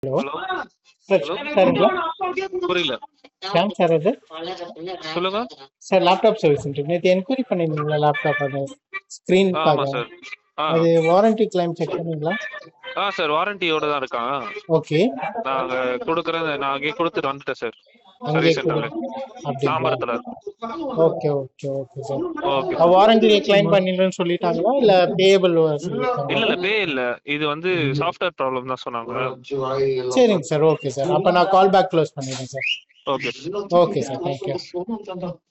hello hello sir hello சாருங்களா புரியல Sham sir அது சொல்லுங்க சார் லேப்டாப் சர்வீஸ் நேற்று என்கொயரி பண்ணியிருந்தீங்களா லேப்டாப் அது ஸ்க்ரீன் ஆ, ஆமா பார்க்க சார் ஆ அது வாரண்டி கிளைம் செக் பண்ணீங்களா ஆ சார் வாரண்டியோட தான் இருக்கான் ஓகே நாங்க கொடுக்குறேன் நான் அங்கேயே கொடுத்துட்டு வந்துட்டேன் சார் அங்கே சர்வீஸ் சென்டர்ல அப்படிங்களா தாம்பரத்துல okay okay okay sir okay warranty claim பண்ணிடுறேன்னு சொல்லிட்டாங்களா இல்லை பேயபிள் இல்ல சொல்லியிருக்காங்களா இல்ல பே இல்ல இது வந்து சாஃப்ட்வேர் ப்ராப்ளம் தான் சொன்னாங்க சரிங்க சார் ஓகே சார் அப்போ நான் கால் பேக் க்ளோஸ் பண்ணிடுறேன் sir okay okay sir thank you